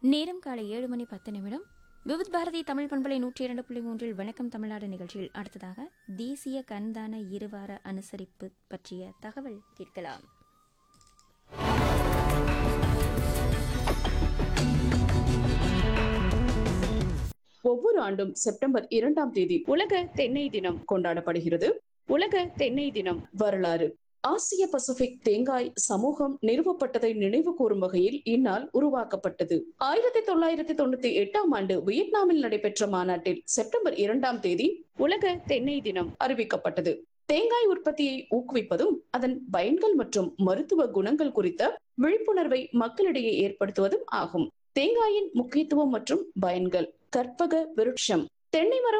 நேரம் காலை ஏழு மணி பத்து நிமிடம் விவித் பாரதி தமிழ் பண்பலை நூற்றி இரண்டு புள்ளி மூன்றில் வணக்கம் தமிழ்நாடு நிகழ்ச்சியில் அடுத்ததாக தேசிய கண்தான இருவார அனுசரிப்பு பற்றிய தகவல் கேட்கலாம் ஒவ்வொரு ஆண்டும் செப்டம்பர் இரண்டாம் தேதி உலக தென்னை தினம் கொண்டாடப்படுகிறது உலக தென்னை தினம் வரலாறு ஆசிய பசிபிக் தேங்காய் சமூகம் நிறுவப்பட்டதை நினைவு கூறும் வகையில் இந்நாள் உருவாக்கப்பட்டது ஆயிரத்தி தொள்ளாயிரத்தி தொண்ணூத்தி எட்டாம் ஆண்டு வியட்நாமில் நடைபெற்ற மாநாட்டில் செப்டம்பர் இரண்டாம் தேதி உலக தென்னை தினம் அறிவிக்கப்பட்டது தேங்காய் உற்பத்தியை ஊக்குவிப்பதும் அதன் பயன்கள் மற்றும் மருத்துவ குணங்கள் குறித்த விழிப்புணர்வை மக்களிடையே ஏற்படுத்துவதும் ஆகும் தேங்காயின் முக்கியத்துவம் மற்றும் பயன்கள் கற்பக விருட்சம் தென்னை மரம்